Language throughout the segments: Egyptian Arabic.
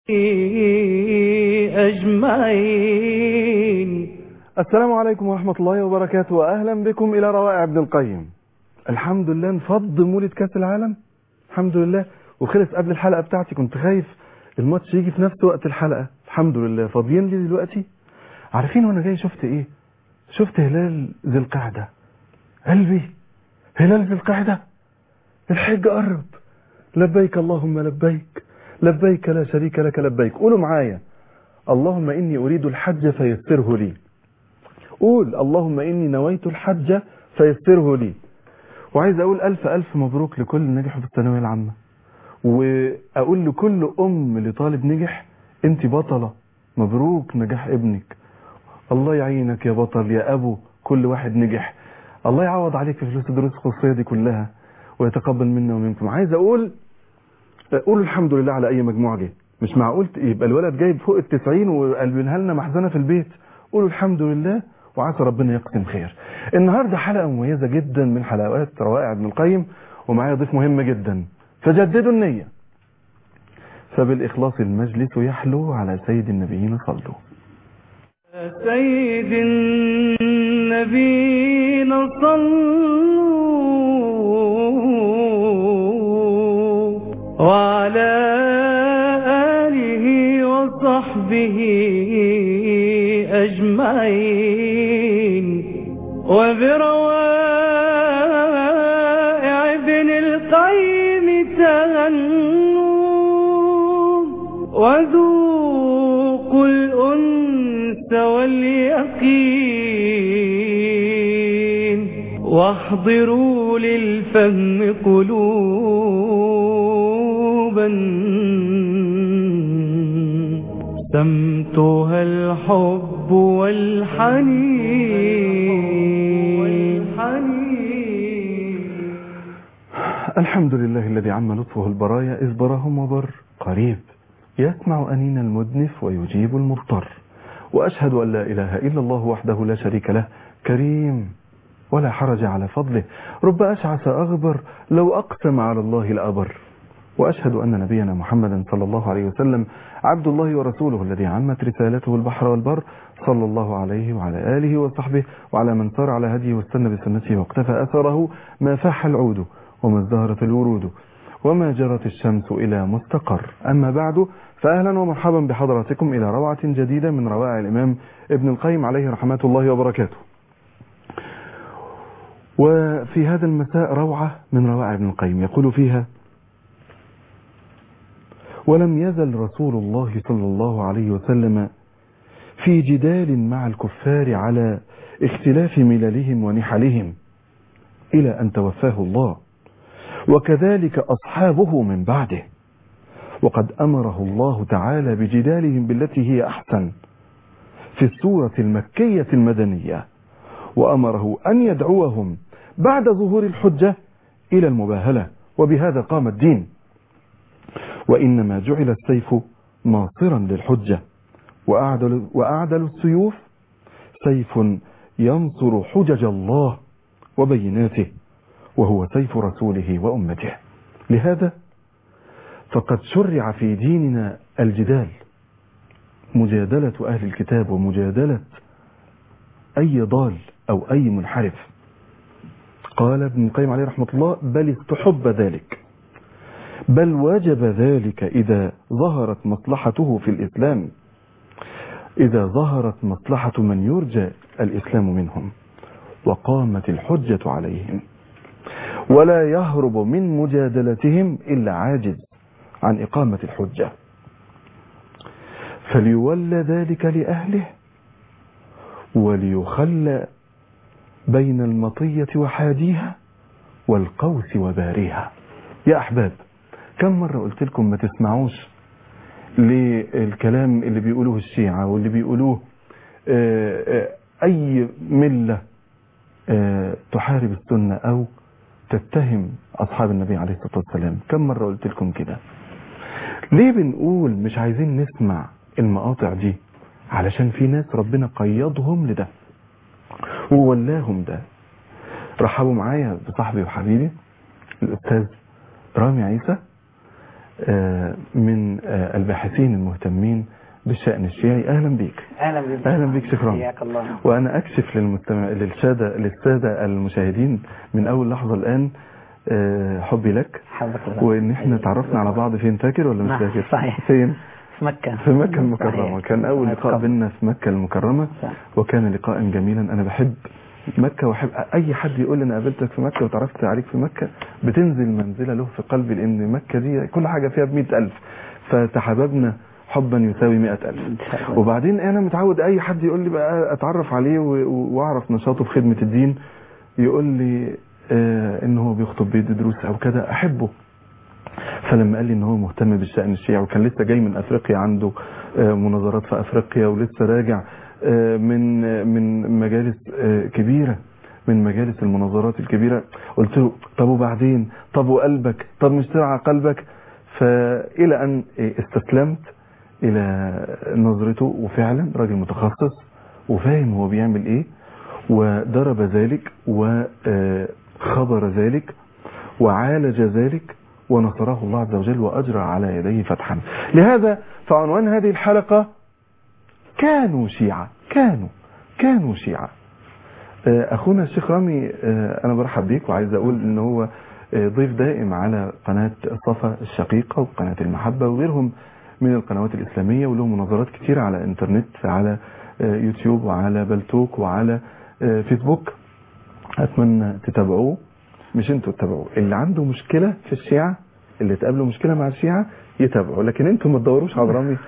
أجمعين السلام عليكم ورحمة الله وبركاته وأهلا بكم إلى روائع ابن القيم الحمد لله انفض مولد كاس العالم الحمد لله وخلص قبل الحلقة بتاعتي كنت خايف الماتش يجي في نفس وقت الحلقة الحمد لله فاضيين لي دلوقتي عارفين وانا جاي شفت ايه شفت هلال ذي القعدة قلبي هلال ذي القعدة الحج قرب لبيك اللهم لبيك لبيك لا شريك لك لبيك قولوا معايا اللهم إني أريد الحج فيسره لي قول اللهم إني نويت الحج فيسره لي وعايز أقول ألف ألف مبروك لكل نجح في الثانوية العامة وأقول لكل أم لطالب نجح أنت بطلة مبروك نجاح ابنك الله يعينك يا بطل يا أبو كل واحد نجح الله يعوض عليك في فلوس الدروس الخصوصية دي كلها ويتقبل منا ومنكم عايز أقول قولوا الحمد لله على أي مجموعة جه مش معقول يبقى الولد جايب فوق التسعين وقلبينها لنا محزنة في البيت قولوا الحمد لله وعسى ربنا يقسم خير النهاردة حلقة مميزة جدا من حلقات روائع ابن القيم ومعايا ضيف مهم جدا فجددوا النية فبالإخلاص المجلس يحلو على سيد النبيين صلوا سيد النبيين صلوا وعلى آله وصحبه أجمعين وبروائع ابن القيم تغنوا وذوقوا الأنس واليقين واحضروا للفهم قلوبا سمتها الحب والحنين الحمد لله الذي عم لطفه البرايا إذ براهم وبر قريب يسمع أنين المدنف ويجيب المضطر وأشهد أن لا إله إلا الله وحده لا شريك له كريم ولا حرج على فضله رب أشعث أغبر لو أقسم على الله لأبر وأشهد أن نبينا محمدا صلى الله عليه وسلم عبد الله ورسوله الذي عمت رسالته البحر والبر صلى الله عليه وعلى آله وصحبه وعلى من سار على هديه واستنى بسنته واقتفى أثره ما فاح العود وما ازدهرت الورود وما جرت الشمس إلى مستقر أما بعد فأهلا ومرحبا بحضراتكم إلى روعة جديدة من روائع الإمام ابن القيم عليه رحمة الله وبركاته وفي هذا المساء روعة من روائع ابن القيم يقول فيها ولم يزل رسول الله صلى الله عليه وسلم في جدال مع الكفار على اختلاف مللهم ونحلهم إلى أن توفاه الله وكذلك أصحابه من بعده وقد أمره الله تعالى بجدالهم بالتي هي أحسن في السورة المكية المدنية وأمره أن يدعوهم بعد ظهور الحجة إلى المباهلة وبهذا قام الدين وإنما جعل السيف ناصرا للحجة وأعدل, وأعدل السيوف سيف ينصر حجج الله وبيناته وهو سيف رسوله وأمته لهذا فقد شرع في ديننا الجدال مجادلة أهل الكتاب ومجادلة أي ضال أو أي منحرف قال ابن القيم عليه رحمة الله بل استحب ذلك بل وجب ذلك إذا ظهرت مصلحته في الإسلام إذا ظهرت مصلحة من يرجى الإسلام منهم وقامت الحجة عليهم ولا يهرب من مجادلتهم إلا عاجز عن إقامة الحجة فليولى ذلك لأهله وليخلى بين المطية وحاديها والقوس وباريها يا أحباب كم مرة قلت لكم ما تسمعوش للكلام اللي بيقولوه الشيعة واللي بيقولوه أي ملة تحارب السنة أو تتهم أصحاب النبي عليه الصلاة والسلام كم مرة قلت لكم كده ليه بنقول مش عايزين نسمع المقاطع دي علشان في ناس ربنا قيضهم لده وولاهم ده رحبوا معايا بصاحبي وحبيبي الأستاذ رامي عيسى آه، من آه، الباحثين المهتمين بالشأن الشيعي أهلا بيك اهلا بك أهلا بك شكرا حياك الله وأنا أكشف للمستمع للسادة للسادة المشاهدين من أول لحظة الآن آه، حبي لك حفظك الله وإن إحنا تعرفنا على بعض فين فاكر ولا مش نعم، فاكر؟ صحيح. فين؟ في مكة في مكة المكرمة صحيح. كان أول صحيح. لقاء بيننا في مكة المكرمة صح. وكان لقاء جميلا أنا بحب مكة وأحب أي حد يقول لي أنا قابلتك في مكة وتعرفت عليك في مكة بتنزل منزلة له في قلبي لأن مكة دي كل حاجة فيها بمئة ألف فتحببنا حبا يساوي مئة ألف إن شاء الله. وبعدين أنا متعود أي حد يقول لي بقى أتعرف عليه و- و- وأعرف نشاطه في خدمة الدين يقول لي آه إن هو بيخطب بيدي دروس أو كده أحبه فلما قال لي ان هو مهتم بالشأن الشيعي وكان لسه جاي من افريقيا عنده آه، مناظرات في افريقيا ولسه راجع آه، من آه، من مجالس آه، كبيره من مجالس المناظرات الكبيره قلت له طب وبعدين طب وقلبك طب مش ترعى قلبك فالى ان آه، استسلمت الى نظرته وفعلا راجل متخصص وفاهم هو بيعمل ايه ودرب ذلك وخبر ذلك وعالج ذلك ونصره الله عز وجل وأجرى على يديه فتحا لهذا فعنوان هذه الحلقة كانوا شيعة كانوا كانوا شيعة آه، أخونا الشيخ رامي آه، أنا برحب بيك وعايز أقول إن هو آه، ضيف دائم على قناة صفا الشقيقة وقناة المحبة وغيرهم من القنوات الإسلامية وله مناظرات كتير على إنترنت على آه، يوتيوب وعلى بلتوك وعلى آه، فيسبوك أتمنى تتابعوه مش انتوا تتابعوه اللي عنده مشكلة في الشيعة اللي تقابله مشكلة مع الشيعة يتابعوا لكن انتوا ما تدوروش على رامي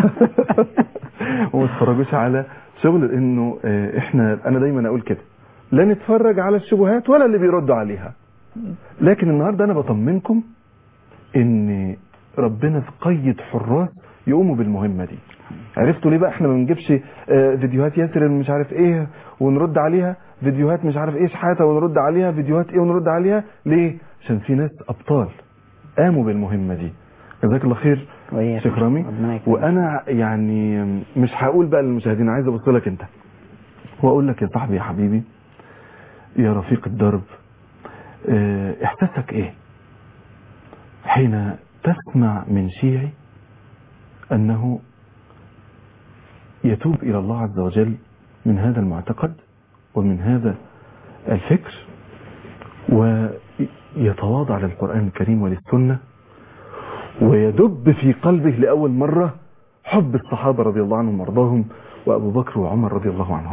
وما تتفرجوش على شغل انه اه، احنا انا دايما اقول كده لا نتفرج على الشبهات ولا اللي بيردوا عليها لكن النهارده انا بطمنكم ان ربنا في قيد حراس يقوموا بالمهمة دي عرفتوا ليه بقى احنا ما بنجيبش اه، فيديوهات ياسر مش عارف ايه ونرد عليها فيديوهات مش عارف ايه شحاته ونرد عليها فيديوهات ايه ونرد عليها ليه عشان في ناس ابطال قاموا بالمهمة دي جزاك الله خير وإياك. شيخ رامي ربنا يكرمك. وانا يعني مش هقول بقى للمشاهدين عايز ابص لك انت واقول لك يا صاحبي يا حبيبي يا رفيق الدرب اه، احساسك ايه حين تسمع من شيعي انه يتوب الى الله عز وجل من هذا المعتقد ومن هذا الفكر ويتواضع للقرآن الكريم وللسنة ويدب في قلبه لأول مرة حب الصحابة رضي الله عنهم وارضاهم وأبو بكر وعمر رضي الله عنهما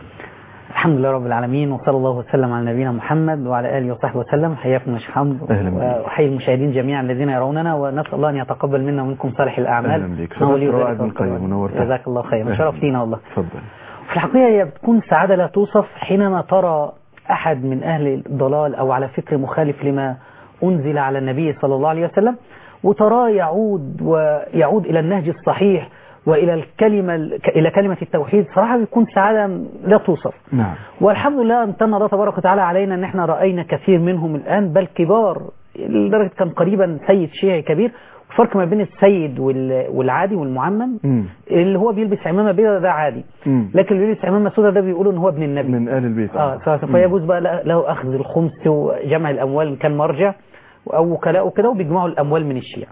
الحمد لله رب العالمين وصلى الله وسلم على نبينا محمد وعلى اله وصحبه وسلم حياكم يا شيخ حمد أهلا بك. واحيي المشاهدين جميعا الذين يروننا ونسال الله ان يتقبل منا ومنكم صالح الاعمال أهلا بك. إنه ولي شرفت ذلك روائد بن والقدر. القيم ونورتنا. جزاك الله خيرا أهلا. شرف لينا والله تفضل في الحقيقة هي بتكون سعادة لا توصف حينما ترى أحد من أهل الضلال أو على فكر مخالف لما أنزل على النبي صلى الله عليه وسلم وتراه يعود ويعود إلى النهج الصحيح وإلى الكلمة إلى كلمة التوحيد صراحة بيكون سعادة لا توصف نعم والحمد لله امتن الله تبارك وتعالى علينا ان احنا راينا كثير منهم الان بل كبار لدرجه كان قريبا سيد شيعي كبير الفرق ما بين السيد وال- والعادي والمعمم مم. اللي هو بيلبس عمامه بيضاء ده عادي مم. لكن اللي بيلبس عمامه سوداء ده بيقولوا ان هو ابن النبي من آل البيت اه ف- فيجوز بقى له- له اخذ الخمس وجمع الاموال ان كان مرجع او وكلاء وكده وبيجمعوا الاموال من الشيعة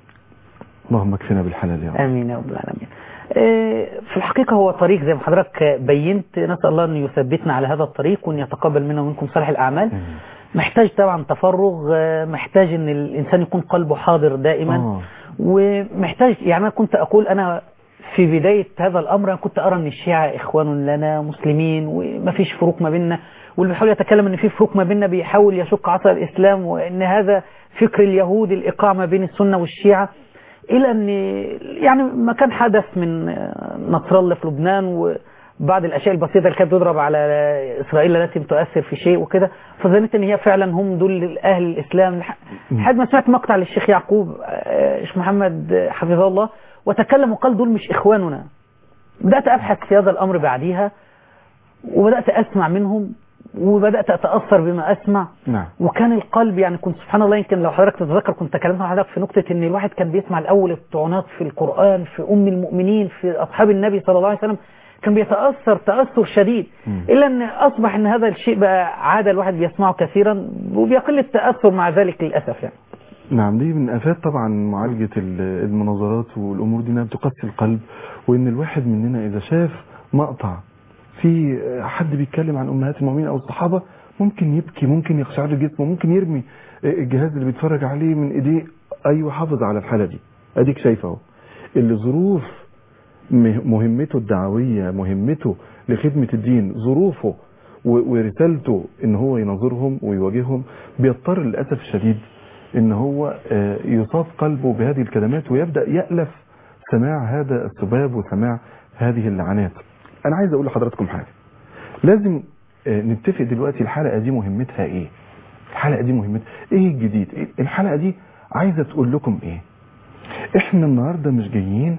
اللهم اكفنا بالحلال يا رب امين يا رب العالمين آه، في الحقيقة هو طريق زي ما حضرتك بينت نسأل الله أن يثبتنا على هذا الطريق وأن يتقبل منا ومنكم صالح الأعمال مم. محتاج طبعا تفرغ آه، محتاج أن الإنسان يكون قلبه حاضر دائما آه. ومحتاج يعني أنا كنت أقول أنا في بداية هذا الأمر أنا كنت أرى أن الشيعة إخوان لنا مسلمين وما فيش فروق ما بيننا واللي بيحاول يتكلم أن في فروق ما بيننا بيحاول يشق عصا الإسلام وأن هذا فكر اليهود الإيقاع ما بين السنة والشيعة إلى أن يعني ما كان حدث من نصر الله في لبنان وبعض الأشياء البسيطة اللي كانت تضرب على إسرائيل التي تؤثر في شيء وكده فظنيت أن هي فعلا هم دول أهل الإسلام لح- لحد ما سمعت مقطع للشيخ يعقوب آه، الشيخ محمد حفظه الله وتكلم وقال دول مش إخواننا بدأت أبحث في هذا الأمر بعديها وبدأت أسمع منهم وبدأت أتأثر بما أسمع نعم وكان القلب يعني كنت سبحان الله يمكن لو حضرتك تتذكر كنت تكلمت مع حضرتك في نقطة ان الواحد كان بيسمع الاول الطعنات في القرآن في ام المؤمنين في اصحاب النبي صلى الله عليه وسلم كان بيتأثر تأثر شديد مم. الا ان اصبح ان هذا الشيء بقى عادة الواحد بيسمعه كثيرا وبيقل التأثر مع ذلك للأسف يعني نعم دي من آفات طبعا معالجة ال- المناظرات والأمور دي إنها بتقسي القلب وإن الواحد مننا إذا شاف مقطع في حد بيتكلم عن أمهات المؤمنين أو الصحابة ممكن يبكي ممكن يقشعر جسمه ممكن يرمي الجهاز اللي بيتفرج عليه من إيديه أيوة حافظ على الحالة دي أديك شايفه أهو اللي ظروف مه- مهمته الدعوية مهمته لخدمة الدين ظروفه و- ورسالته ان هو يناظرهم ويواجههم بيضطر للأسف الشديد ان هو آه، يصاب قلبه بهذه الكلمات ويبدأ يألف سماع هذا السباب وسماع هذه اللعنات انا عايز اقول لحضراتكم حاجة لازم آه، نتفق دلوقتي الحلقة دي مهمتها ايه الحلقة دي مهمتها ايه الجديد إيه- الحلقة دي عايزة تقول لكم ايه احنا النهاردة مش جايين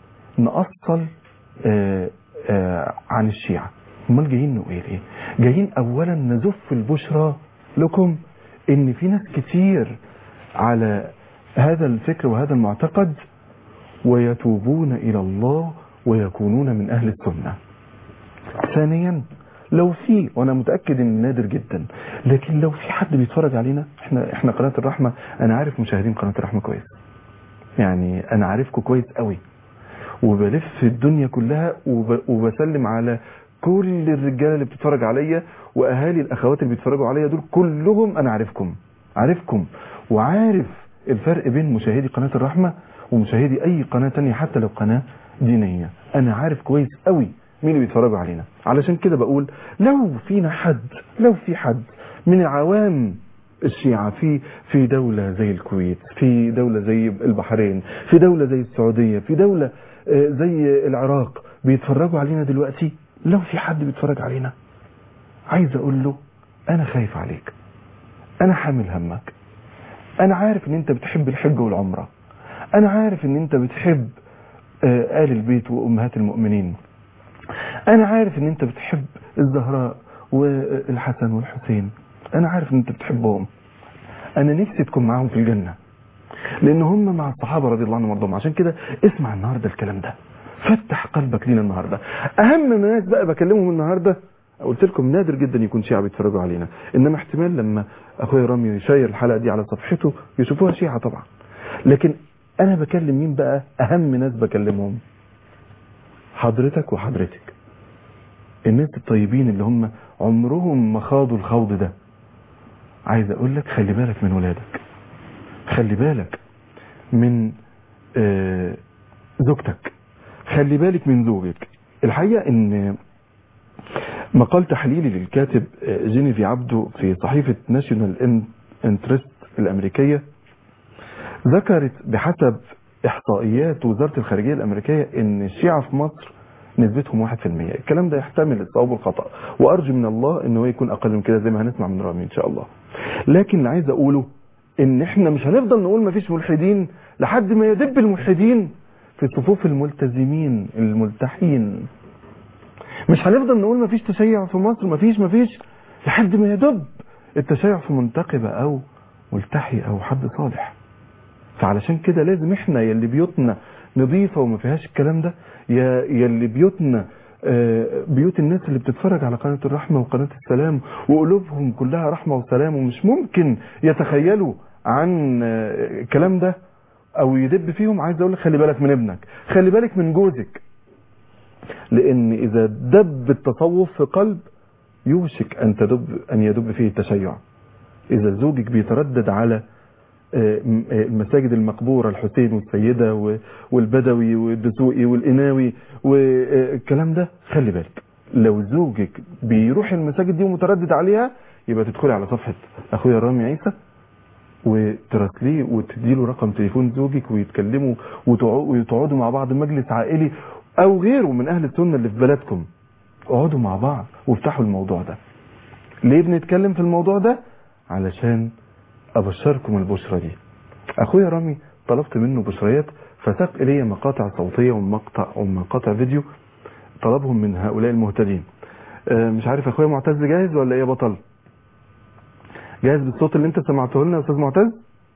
نأصل آه، آه، عن الشيعة امال جايين نقول ايه جايين اولا نزف البشرى لكم ان في ناس كتير على هذا الفكر وهذا المعتقد ويتوبون الى الله ويكونون من اهل السنة ثانيا لو في وانا متاكد ان نادر جدا لكن لو في حد بيتفرج علينا احنا احنا قناه الرحمه انا عارف مشاهدين قناه الرحمه كويس يعني انا عارفكم كويس قوي وبلف الدنيا كلها وب... وبسلم على كل الرجاله اللي بتتفرج عليا واهالي الاخوات اللي بيتفرجوا عليا دول كلهم انا عارفكم عارفكم وعارف الفرق بين مشاهدي قناه الرحمه ومشاهدي اي قناه تانية حتى لو قناه دينيه انا عارف كويس قوي مين اللي بيتفرجوا علينا علشان كده بقول لو فينا حد لو في حد من عوام الشيعة في في دولة زي الكويت في دولة زي البحرين في دولة زي السعودية في دولة آه، زي العراق بيتفرجوا علينا دلوقتي لو في حد بيتفرج علينا عايز اقول له انا خايف عليك انا حامل همك انا عارف ان انت بتحب الحج والعمرة انا عارف ان انت بتحب آه، آل البيت وامهات المؤمنين انا عارف ان انت بتحب الزهراء والحسن والحسين انا عارف ان انت بتحبهم انا نفسي تكون معاهم في الجنة لان هم مع الصحابة رضي الله عنهم وارضاهم عشان كده اسمع النهاردة الكلام ده فتح قلبك لينا النهاردة اهم ناس بقى بكلمهم النهاردة قلت لكم نادر جدا يكون شيعة بيتفرجوا علينا انما احتمال لما اخويا رامي يشير الحلقة دي على صفحته يشوفوها شيعة طبعا لكن انا بكلم مين بقى اهم ناس بكلمهم حضرتك وحضرتك الناس الطيبين اللي هم عمرهم ما خاضوا الخوض ده عايز اقول لك خلي بالك من ولادك خلي بالك من آه، زوجتك خلي بالك من زوجك الحقيقة ان مقال تحليلي للكاتب آه، جينيفي عبده في صحيفة ناشونال انترست الامريكية ذكرت بحسب احصائيات وزارة الخارجية الامريكية ان الشيعة في مصر نسبتهم 1% الكلام ده يحتمل الصواب والخطأ وارجو من الله ان هو يكون اقل من كده زي ما هنسمع من رامي ان شاء الله لكن اللي عايز اقوله ان احنا مش هنفضل نقول مفيش ملحدين لحد ما يدب الملحدين في صفوف الملتزمين الملتحين مش هنفضل نقول مفيش تشيع في مصر مفيش مفيش لحد ما يدب التشيع في منتقبة او ملتحي او حد صالح فعلشان كده لازم احنا يلي بيوتنا نظيفة وما فيهاش الكلام ده يا يلي بيوتنا آه، بيوت الناس اللي بتتفرج على قناة الرحمة وقناة السلام وقلوبهم كلها رحمة وسلام ومش ممكن يتخيلوا عن آه، الكلام ده او يدب فيهم عايز اقول لك خلي بالك من ابنك خلي بالك من جوزك لان اذا دب التصوف في قلب يوشك ان تدب ان يدب فيه التشيع اذا زوجك بيتردد على آه، م- آه، المساجد المقبورة الحسين والسيدة و- والبدوي والدسوقي والإناوي والكلام ده خلي بالك لو زوجك بيروح المساجد دي ومتردد عليها يبقى تدخلي على صفحة أخويا رامي عيسى وتراسليه وتديله رقم تليفون زوجك ويتكلموا وتقعوا- وتقعدوا مع بعض مجلس عائلي أو غيره من أهل السنة اللي في بلدكم اقعدوا مع بعض وافتحوا الموضوع ده ليه بنتكلم في الموضوع ده علشان ابشركم البشرى دي اخويا رامي طلبت منه بشريات فساق الي مقاطع صوتيه ومقطع ومقاطع فيديو طلبهم من هؤلاء المهتدين آه، مش عارف اخويا معتز جاهز ولا ايه يا بطل جاهز بالصوت اللي انت سمعته لنا يا استاذ معتز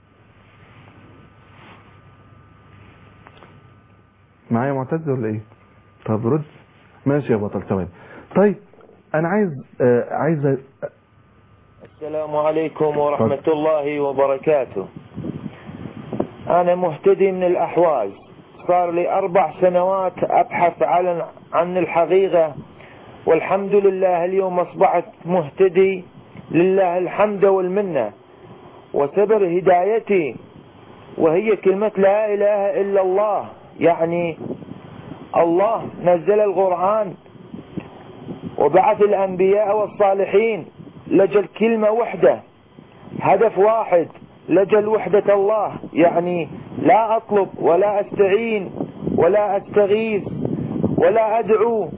معايا معتز ولا ايه طب رد ماشي يا بطل ثواني طيب انا عايز آه عايز أ- السلام عليكم ورحمة الله وبركاته أنا مهتدي من الأحواز صار لي أربع سنوات أبحث عن عن الحقيقة والحمد لله اليوم أصبحت مهتدي لله الحمد والمنة وسبب هدايتي وهي كلمة لا إله إلا الله يعني الله نزل القرآن وبعث الأنبياء والصالحين لجل كلمة وحدة هدف واحد لجل وحدة الله يعني لا أطلب ولا أستعين ولا أستغيث ولا أدعو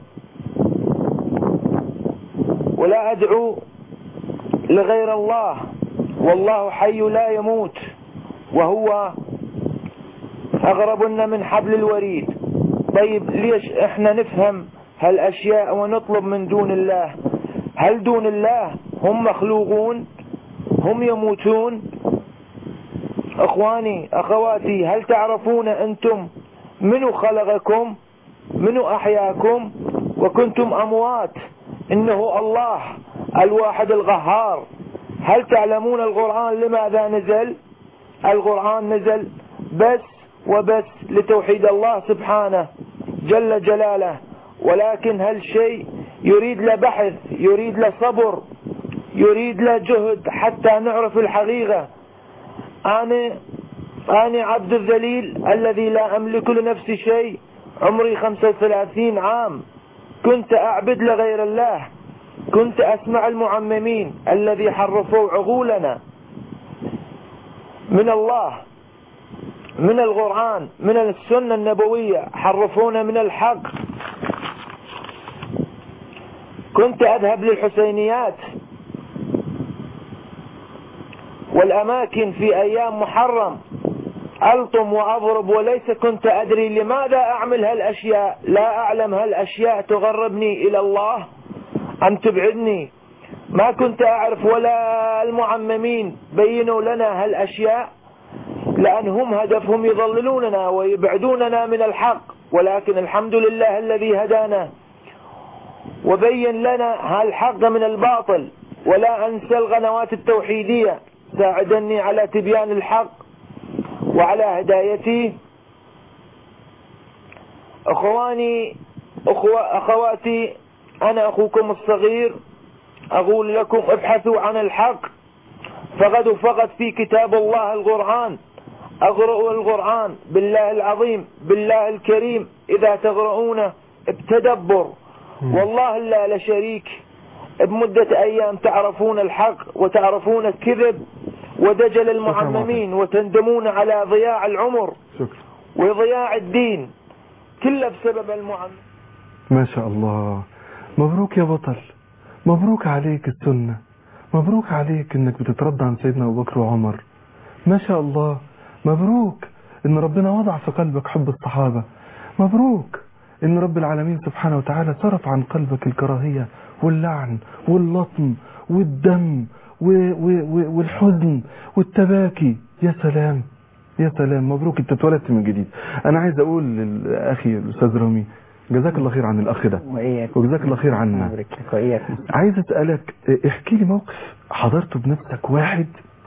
ولا أدعو لغير الله والله حي لا يموت وهو أغربنا من حبل الوريد طيب ليش احنا نفهم هالأشياء ونطلب من دون الله هل دون الله هم مخلوقون هم يموتون اخواني اخواتي هل تعرفون انتم منو خلقكم منو احياكم وكنتم اموات انه الله الواحد القهار هل تعلمون القرآن لماذا نزل القرآن نزل بس وبس لتوحيد الله سبحانه جل جلاله ولكن هالشيء يريد له بحث يريد له صبر يريد له جهد حتى نعرف الحقيقة أنا أنا عبد الذليل الذي لا أملك لنفسي شيء عمري 35 عام كنت أعبد لغير الله كنت أسمع المعممين الذي حرفوا عقولنا من الله من القرآن من السنة النبوية حرفونا من الحق كنت أذهب للحسينيات والأماكن في أيام محرم ألطم وأضرب وليس كنت أدري لماذا أعمل هالأشياء لا أعلم هالأشياء تغربني إلى الله أم تبعدني ما كنت أعرف ولا المعممين بينوا لنا هالأشياء لأن هم هدفهم يضللوننا ويبعدوننا من الحق ولكن الحمد لله الذي هدانا وبين لنا هالحق من الباطل ولا أنسى القنوات التوحيدية ساعدني على تبيان الحق وعلى هدايتي أخواني أخوة أخواتي أنا أخوكم الصغير أقول لكم ابحثوا عن الحق فقد فقط في كتاب الله القرآن أقرأوا القرآن بالله العظيم بالله الكريم إذا تقرؤونه بتدبر والله لا لشريك بمدة أيام تعرفون الحق وتعرفون الكذب ودجل المعممين وتندمون على ضياع العمر شكرا وضياع الدين كله بسبب المعمم ما شاء الله مبروك يا بطل مبروك عليك السنة مبروك عليك انك بتترضى عن سيدنا ابو بكر وعمر ما شاء الله مبروك ان ربنا وضع في قلبك حب الصحابة مبروك ان رب العالمين سبحانه وتعالى صرف عن قلبك الكراهية واللعن واللطم والدم و و و والحزن والتباكي يا سلام يا سلام مبروك انت اتولدت من جديد انا عايز اقول لاخي الاستاذ رامي جزاك الله خير عن الاخ ده وإياك وجزاك الله خير عنا مبارك لك وإياك عايز اسالك اه، احكي لي موقف حضرته بنفسك واحد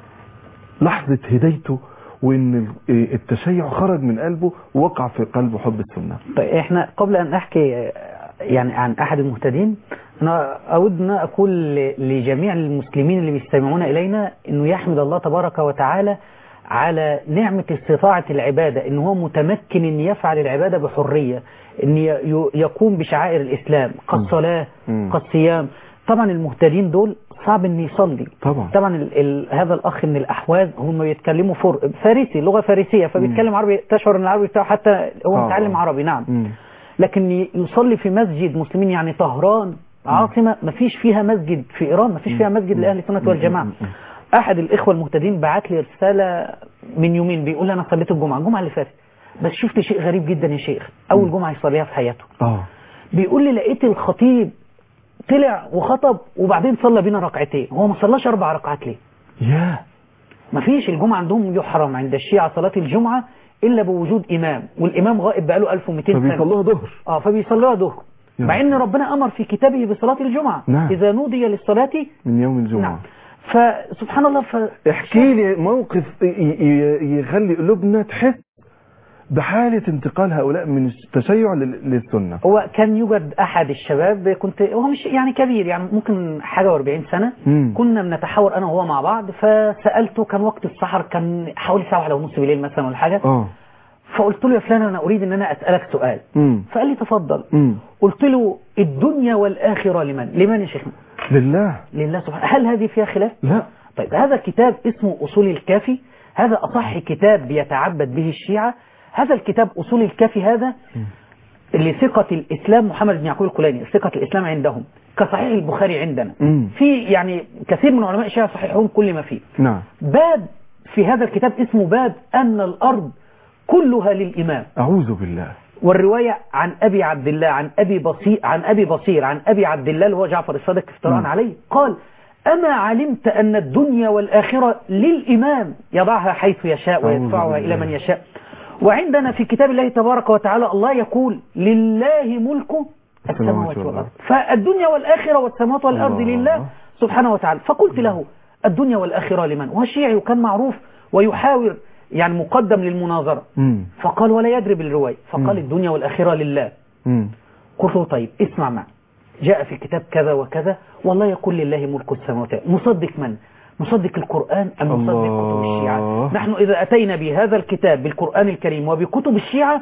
لحظه هدايته وان ال- اه، التشيع خرج من قلبه ووقع في قلبه حب السنه طيب احنا قبل ان احكي آه، يعني عن احد المهتدين انا اود ان اقول ل- لجميع المسلمين اللي بيستمعون الينا انه يحمد الله تبارك وتعالى على نعمة استطاعة العبادة ان هو متمكن ان يفعل العبادة بحرية ان ي- ي- يقوم بشعائر الاسلام كالصلاة مم. كالصيام طبعا المهتدين دول صعب ان يصلي طبعا طبعا ال ال هذا الاخ من الاحواز هم بيتكلموا فر فارسي لغه فارسيه فبيتكلم عربي تشعر ان العربي بتاعه حتى هو آه. متعلم عربي نعم مم. لكن ي- يصلي في مسجد مسلمين يعني طهران عاصمه ما فيش فيها مسجد في ايران ما فيش فيها مسجد لاهل السنه والجماعه احد الاخوه المهتدين بعت لي رساله من يومين بيقول لي انا صليت الجمعه الجمعه اللي فاتت بس شفت شيء غريب جدا يا شيخ اول جمعه يصليها في حياته اه بيقول لي لقيت الخطيب طلع وخطب وبعدين صلى بينا ركعتين هو ما صلاش اربع ركعات ليه يا ما فيش الجمعة عندهم يحرم عند الشيعة صلاة الجمعة إلا بوجود إمام والإمام غائب بقاله 1200 سنة فبيصلوها ظهر اه فبيصلوها ظهر يا مع ان ربنا امر في كتابه بصلاة الجمعة نعم. اذا نودي للصلاة من يوم الجمعه نعم فسبحان الله ف... احكي لي موقف ي- ي- يخلي قلوبنا تحس بحالة انتقال هؤلاء من التشيع لل- للسنة هو كان يوجد احد الشباب كنت هو مش يعني كبير يعني ممكن حاجه و40 سنه مم. كنا بنتحاور انا وهو مع بعض فسالته كان وقت السحر كان حوالي ساعه واحده ونص بالليل مثلا ولا حاجه اه فقلت له يا فلان انا اريد ان انا اسالك سؤال مم. فقال لي تفضل مم. قلت له الدنيا والاخره لمن لمن يا شيخنا لله لله سبحانه هل هذه فيها خلاف لا طيب هذا كتاب اسمه أصول الكافي هذا أصح كتاب بيتعبد به الشيعة هذا الكتاب أصول الكافي هذا لثقة الإسلام محمد بن يعقوب الكلاني ثقة الإسلام عندهم كصحيح البخاري عندنا مم. في يعني كثير من علماء الشيعة صحيحون كل ما فيه نعم باب في هذا الكتاب اسمه باب أن الأرض كلها للإمام أعوذ بالله والرواية عن أبي عبد الله عن أبي بصير عن أبي بصير عن أبي عبد الله اللي هو جعفر الصادق افتراء مم. عليه قال أما علمت أن الدنيا والآخرة للإمام يضعها حيث يشاء أعوذ ويدفعها إلى بالله. من يشاء وعندنا في كتاب الله تبارك وتعالى الله يقول لله ملك السماوات والأرض فالدنيا والآخرة والسماوات والأرض الله. لله سبحانه وتعالى فقلت له الدنيا والآخرة لمن وهو شيعي وكان معروف ويحاور يعني مقدم للمناظرة مم. فقال ولا يدري بالرواية مم. فقال الدنيا والآخرة لله مم. قلت له طيب اسمع معي جاء في الكتاب كذا وكذا والله يقول لله ملك السماوات والأرض. مصدق من مصدق القرآن أم مصدق الله. كتب الشيعة نحن إذا أتينا بهذا الكتاب بالقرآن الكريم وبكتب الشيعة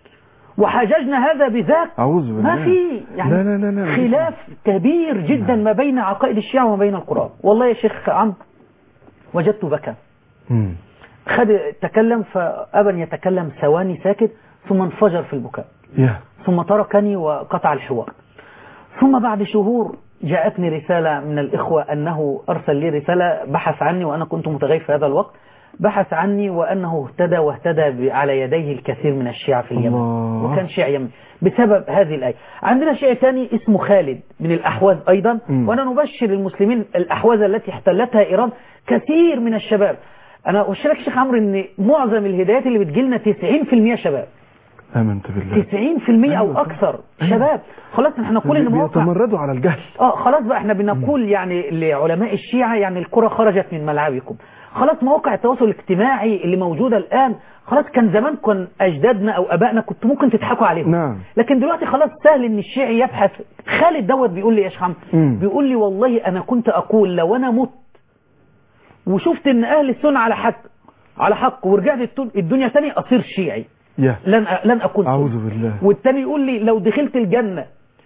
وحججنا هذا بذاك أعوذ بالله ما في يعني لا لا لا لا خلاف كبير جدا ما بين عقائد الشيعة وما بين القرآن والله يا شيخ عمرو وجدت بكى مم. خد تكلم فأبى أن يتكلم ثواني ساكت ثم انفجر في البكاء يا ثم تركني وقطع الحوار ثم بعد شهور جاءتني رسالة من الإخوة أنه أرسل لي رسالة بحث عني وأنا كنت متغيب في هذا الوقت بحث عني وأنه اهتدى واهتدى ب- على يديه الكثير من الشيعة في اليمن الله. وكان شيعي يمني بسبب هذه الآية عندنا شيعي ثاني اسمه خالد من الأحواز أيضا مم. وأنا نبشر المسلمين الأحواز التي احتلتها إيران كثير من الشباب أنا أبشرك يا شيخ عمرو إن معظم الهدايات اللي بتجيلنا 90% شباب آمنت بالله 90% او اكثر شباب خلاص احنا نقول ان مواقع بيتمردوا على الجهل اه خلاص بقى احنا بنقول يعني لعلماء الشيعة يعني الكرة خرجت من ملعبكم خلاص مواقع التواصل الاجتماعي اللي موجودة الآن خلاص كان زمان كان أجدادنا أو أبائنا كنت ممكن تضحكوا عليهم نعم. لكن دلوقتي خلاص سهل إن الشيعي يبحث خالد دوت بيقول لي يا شيخ عمرو مم. بيقول لي والله أنا كنت أقول لو أنا مت وشفت إن أهل السنة على حق على حق ورجعت التو- الدنيا تاني أصير شيعي يا لن أ- لن أكون سني. أعوذ بالله والتاني يقول لي لو دخلت الجنة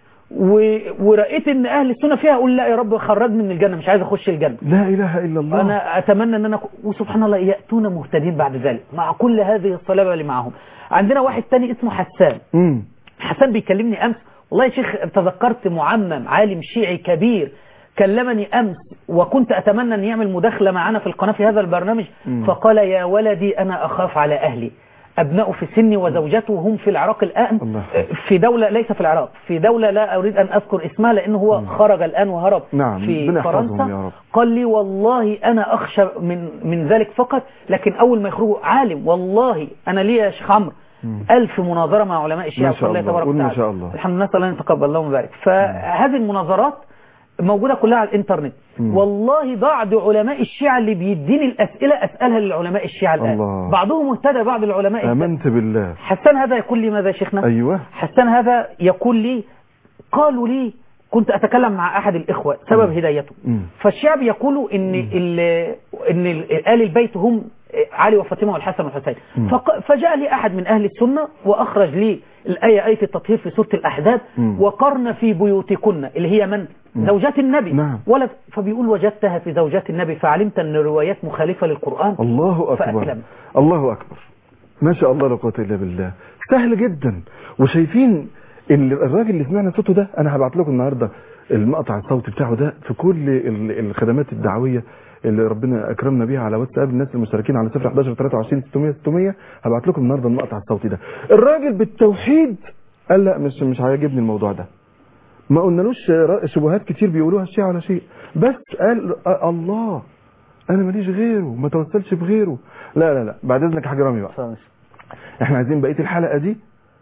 و... ورأيت ان اهل السنة فيها اقول لا يا رب خرجني من الجنة مش عايز اخش الجنة لا إله إلا الله انا اتمنى ان انا أكون- وسبحان الله يأتون مهتدين بعد ذلك مع كل هذه الصلابة اللي معهم عندنا واحد تاني اسمه حسان مم. حسان بيكلمني امس والله يا شيخ تذكرت معمم عالم شيعي كبير كلمني امس وكنت اتمنى ان يعمل مداخله معنا في القناه في هذا البرنامج مم. فقال يا ولدي انا اخاف على اهلي ابناء في سني وزوجته هم في العراق الان الله يحفظك. في دوله ليس في العراق في دوله لا اريد ان اذكر اسمها لانه هو خرج الان وهرب نعم، في ربنا يحفظهم يا فرنسا رب. قال لي والله انا اخشى من من ذلك فقط لكن اول ما يخرجوا عالم والله انا لي يا شيخ عمرو ألف مناظرة مع علماء الشيعة ما شاء بفضل الله. تبارك قول ما وتعالى. شاء الله. الحمد لله الله يتقبل اللهم بارك فهذه المناظرات موجودة كلها على الانترنت مم. والله بعض علماء الشيعة اللي بيديني الأسئلة أسألها للعلماء الشيعة الآن الله. بعضهم اهتدى بعض العلماء اهتدى. آمنت بالله حسان هذا يقول لي ماذا يا شيخنا أيوة حسان هذا يقول لي قالوا لي كنت أتكلم مع أحد الإخوة سبب مم. هدايته مم. فالشعب يقولوا إن ال إن ال- آل البيت هم علي وفاطمة والحسن والحسين مم. فق- فجاء لي أحد من أهل السنة وأخرج لي الآية آية التطهير في سورة الأحداث مم. وقرن في بيوتكن اللي هي من مم. زوجات النبي نعم. ولد فبيقول وجدتها في زوجات النبي فعلمت أن الروايات مخالفة للقرآن الله أكبر فأسلم. الله أكبر ما شاء الله لا قوة إلا بالله سهل جدا وشايفين ال- الراجل اللي سمعنا صوته ده أنا هبعت لكم النهاردة المقطع الصوتي بتاعه ده في كل ال- الخدمات الدعوية اللي ربنا أكرمنا بيها على واتساب الناس المشتركين على 0 11 23 600 600 هبعت لكم النهاردة المقطع الصوتي ده الراجل بالتوحيد قال لا مش مش عاجبني الموضوع ده ما قلنالوش ر- شبهات كتير بيقولوها الشيعة على شيء بس قال آه الله انا ماليش غيره ما توسلش بغيره لا لا لا بعد اذنك يا حاج رامي بقى احنا عايزين بقيه الحلقه دي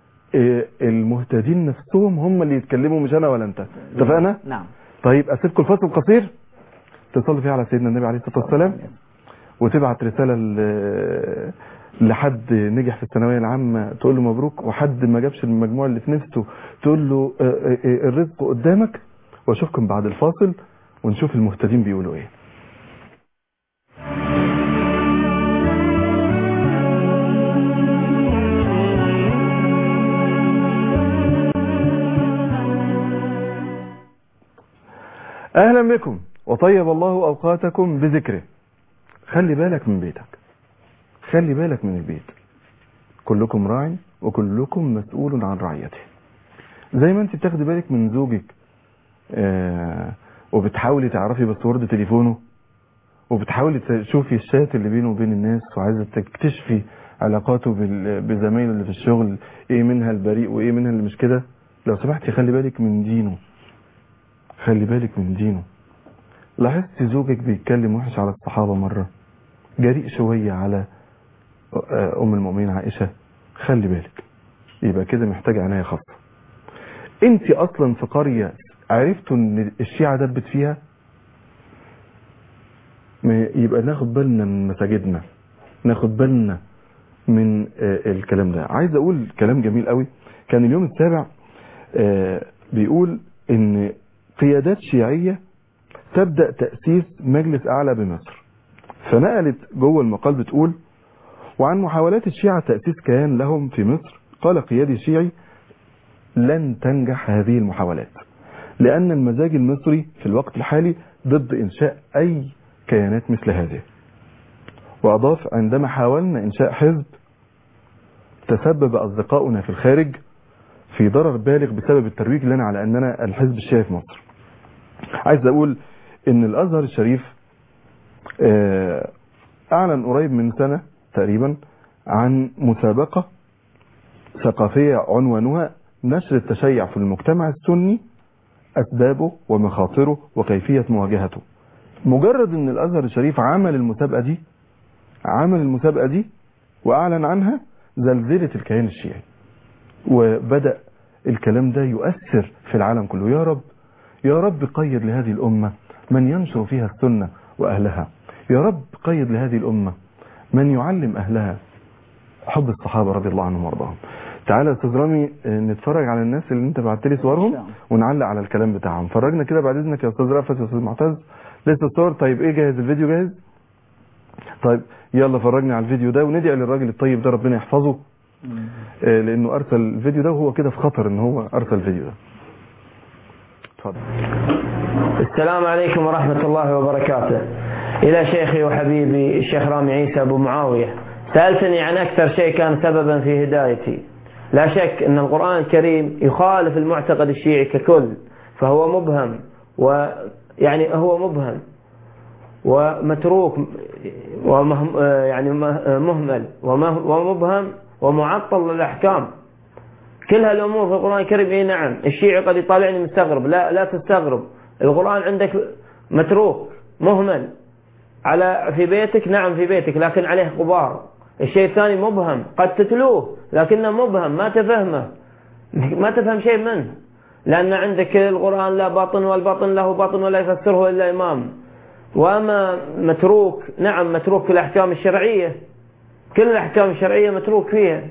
آه، المهتدين نفسهم هم اللي يتكلموا مش انا ولا انت اتفقنا نعم طيب اسيبكم الفصل القصير تصلي فيها على سيدنا النبي عليه الصلاة والسلام وتبعت رسالة ل- لحد نجح في الثانوية العامة تقول له مبروك وحد ما جابش المجموع اللي في نفسه تقول له آه، آه، آه، الرزق قدامك واشوفكم بعد الفاصل ونشوف المهتدين بيقولوا ايه اهلا بكم وطيب الله اوقاتكم بذكره خلي بالك من بيتك خلي بالك من البيت كلكم راع وكلكم مسؤول عن رعيته زي ما انت بتاخدي بالك من زوجك آه وبتحاولي تعرفي باسورد تليفونه وبتحاولي تشوفي الشات اللي بينه وبين الناس وعايزه تكتشفي علاقاته بال- بزمايله اللي في الشغل ايه منها البريء وايه منها اللي مش كده لو سمحتي خلي بالك من دينه خلي بالك من دينه لاحظت زوجك بيتكلم وحش على الصحابة مرة جريء شوية على آه، أم المؤمنين عائشة خلي بالك يبقى كده محتاج عناية خاصة انت اصلا في قرية عرفتوا ان الشيعة دبت فيها ما يبقى ناخد بالنا من مساجدنا ناخد بالنا من آه، الكلام ده عايز اقول كلام جميل قوي كان اليوم السابع آه، بيقول ان قيادات شيعية تبدأ تأسيس مجلس أعلى بمصر فنقلت جوه المقال بتقول وعن محاولات الشيعة تأسيس كيان لهم في مصر قال قيادي شيعي لن تنجح هذه المحاولات لأن المزاج المصري في الوقت الحالي ضد إنشاء أي كيانات مثل هذه وأضاف عندما حاولنا إنشاء حزب تسبب أصدقاؤنا في الخارج في ضرر بالغ بسبب الترويج لنا على أننا الحزب الشيعي في مصر عايز أقول إن الأزهر الشريف آه، أعلن قريب من سنة تقريبا عن مسابقة ثقافية عنوانها نشر التشيع في المجتمع السني أسبابه ومخاطره وكيفية مواجهته مجرد ان الازهر الشريف عمل المسابقة دي عمل المسابقة دي واعلن عنها زلزلت الكيان الشيعي وبدأ الكلام ده يؤثر في العالم كله يا رب يا رب قيد لهذه الأمة من ينشر فيها السنة وأهلها يا رب قيد لهذه الأمة من يعلم أهلها حب الصحابة رضي الله عنهم وارضاهم تعالى يا استاذ رامي آه، نتفرج على الناس اللي انت بعت لي صورهم ونعلق على الكلام بتاعهم فرجنا كده بعد اذنك يا استاذ رأفت يا استاذ معتز لسه الصور طيب ايه جاهز الفيديو جاهز طيب يلا فرجنا على الفيديو ده وندعي للراجل الطيب ده ربنا يحفظه آه، لانه ارسل الفيديو ده وهو كده في خطر ان هو ارسل الفيديو ده اتفضل السلام عليكم ورحمة الله وبركاته إلى شيخي وحبيبي الشيخ رامي عيسى أبو معاوية سألتني عن أكثر شيء كان سببا في هدايتي لا شك أن القرآن الكريم يخالف المعتقد الشيعي ككل فهو مبهم ويعني هو مبهم ومتروك ومهم يعني مهمل ومه- ومبهم ومعطل للأحكام كل هالامور في القران الكريم اي نعم الشيعي قد يطالعني مستغرب لا لا تستغرب القران عندك متروك مهمل على في بيتك نعم في بيتك لكن عليه غبار الشيء الثاني مبهم قد تتلوه لكنه مبهم ما تفهمه ما تفهم شيء منه لأن عندك القرآن لا باطن والباطن له باطن ولا يفسره إلا إمام وأما متروك نعم متروك في الأحكام الشرعية كل الأحكام الشرعية متروك فيها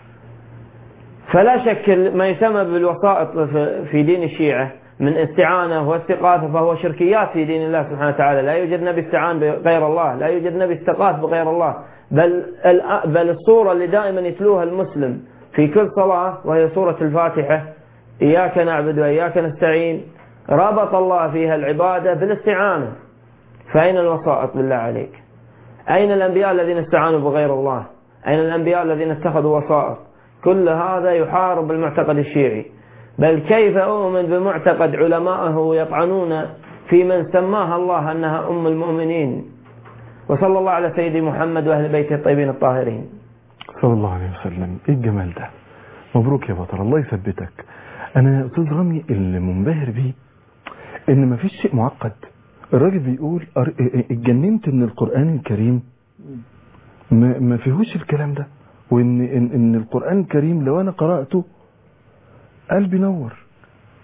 فلا شك ما يسمى بالوسائط في- في دين الشيعة من استعانة واستغاثة فهو شركيات في دين الله سبحانه وتعالى لا يوجد نبي استعان بغير الله لا يوجد نبي استغاث بغير الله بل الآ- بل الصورة اللي دائما يتلوها المسلم في كل صلاة وهي سورة الفاتحة إياك نعبد وإياك نستعين ربط الله فيها العبادة بالاستعانة فأين الوسائط بالله عليك أين الأنبياء الذين استعانوا بغير الله أين الأنبياء الذين اتخذوا وسائط كل هذا يحارب المعتقد الشيعي بل كيف أؤمن بمعتقد علمائه يطعنون في من سماها الله أنها أم المؤمنين وصلى الله على سيدي محمد وأهل بيته الطيبين الطاهرين صلى الله عليه وسلم ايه الجمال ده مبروك يا بطل الله يثبتك انا يا استاذ رامي اللي منبهر بيه ان مفيش شيء معقد الراجل بيقول أر- اتجننت من القرآن الكريم ما, ما فيهوش الكلام ده وان إن, ان القرآن الكريم لو انا قرأته قلبي نور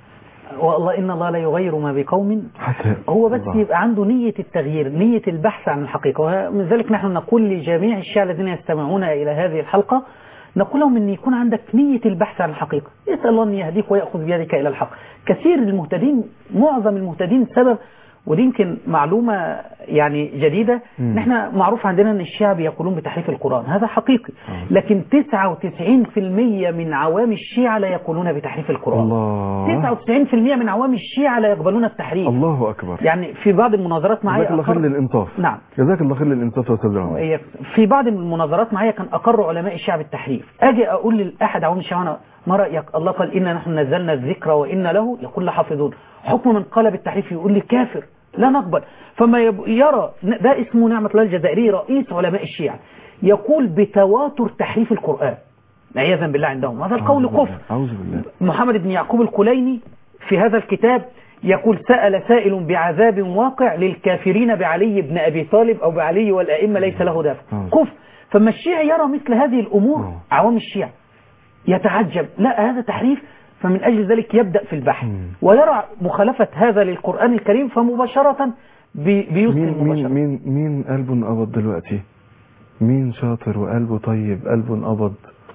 والله إن الله لا يغير ما بقوم حتى هو بس الله. يبقى عنده نية التغيير نية البحث عن الحقيقة ومن ذلك نحن نقول لجميع الشيعة الذين يستمعون إلى هذه الحلقة نقول لهم أن يكون عندك نية البحث عن الحقيقة يسأل الله أن يهديك ويأخذ بيدك إلى الحق كثير المهتدين معظم المهتدين سبب ودي يمكن معلومة يعني جديدة مم. نحن معروف عندنا أن الشيعة يقولون بتحريف القرآن هذا حقيقي لكن 99% من عوام الشيعة لا يقولون بتحريف القرآن الله 99% من عوام الشيعة لا يقبلون التحريف الله أكبر يعني في بعض المناظرات معايا جزاك الله خير أقر... للإنصاف نعم جزاك الله خير للإنصاف يا أستاذ رامي هي في بعض المناظرات معايا كان أقر علماء الشيعة بالتحريف أجي أقول لأحد عوام الشيعة أنا ما رأيك الله قال إنا نحن نزلنا الذكر وإنا له يقول لحافظون حكم من قال بالتحريف يقول لي كافر لا نقبل فما يب... يرى ده اسمه نعمة الله الجزائري رئيس علماء الشيعة يقول بتواتر تحريف القرآن عياذا بالله عندهم هذا القول أعوذ بالله. كفر أعوذ بالله محمد بن يعقوب الكليني في هذا الكتاب يقول سأل سائل بعذاب واقع للكافرين بعلي بن أبي طالب أو بعلي والأئمة ليس له دافع آه. كفر فما الشيعي يرى مثل هذه الأمور آه. عوام الشيعة يتعجب لا هذا تحريف فمن أجل ذلك يبدأ في البحث مم. ويرى مخالفة هذا للقرآن الكريم فمباشرة بي- بيسلم مين مين مباشرة مين مين قلبه انقبض دلوقتي مين شاطر وقلبه طيب قلبه انقبض